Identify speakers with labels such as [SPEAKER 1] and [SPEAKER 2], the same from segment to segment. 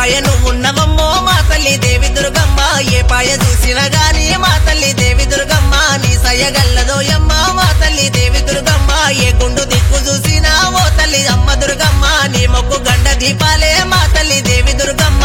[SPEAKER 1] పాయ నువ్వు ఉన్నవమ్మో మా తల్లి దేవి దుర్గమ్మ ఏ పాయ చూసినా గాని మా తల్లి దేవి దుర్గమ్మ నీ సయ్యగల్లదోయమ్మ మా తల్లి దేవి దుర్గమ్మ ఏ గుండు దిక్కు చూసినా ఓ తల్లి అమ్మ దుర్గమ్మ నీ మొక్కు గండ దీపాలే మా తల్లి దేవి దుర్గమ్మ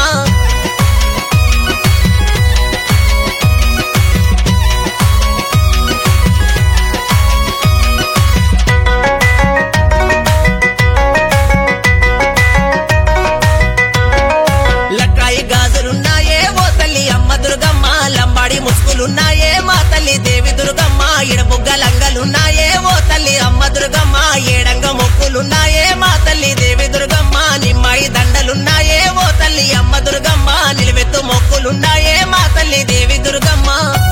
[SPEAKER 1] లక్కాయి గాజులున్నాయే ఓ తల్లి అమ్మ దుర్గమ్మ లంబాడి ముసుగులున్నాయే మా తల్లి దేవి దుర్గమ్మ ఇడబుగ్గ లంగలున్నాయే ఓ తల్లి అమ్మ దుర్గమ్మ ఏడంగ మొక్కులున్నాయే మా తల్లి దేవి దుర్గమ్మ నిమ్మాయి దండలున్నాయే ఓ తల్లి అమ్మ దుర్గమ్మ నిలువెత్తు మొక్కులున్నాయే మా తల్లి దేవి దుర్గమ్మ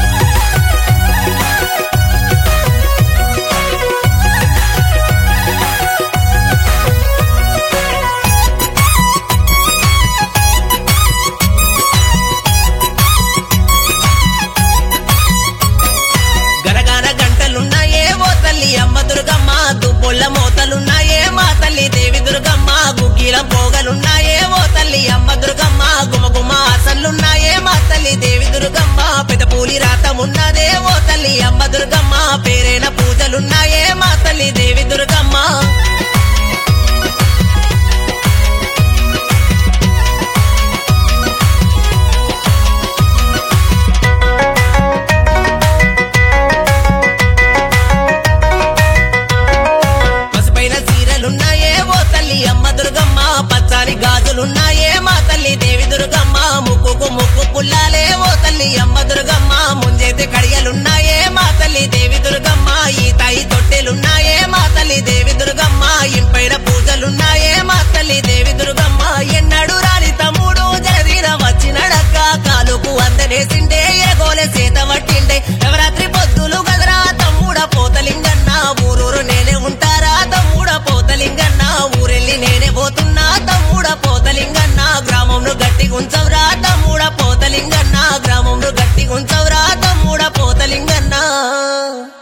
[SPEAKER 1] గరగాన గంటలున్నాయే ఓ తల్లి అమ్మ దుర్గమ్మ దుబ్బుళ్ళ మోతలున్నాయే మా తల్లి దేవి దుర్గమ్మ గుగ్గిల పోగలున్నాయే ఓ తల్లి అమ్మ దుర్గమ్మ గుమగుమ ఆసన్లున్నాయే మా తల్లి దేవి దుర్గమ్మ పెదపూలి రాతమున్నదే ఓ తల్లి అమ్మ దుర్గమ్మ పేరైన పూజలున్నాయే మా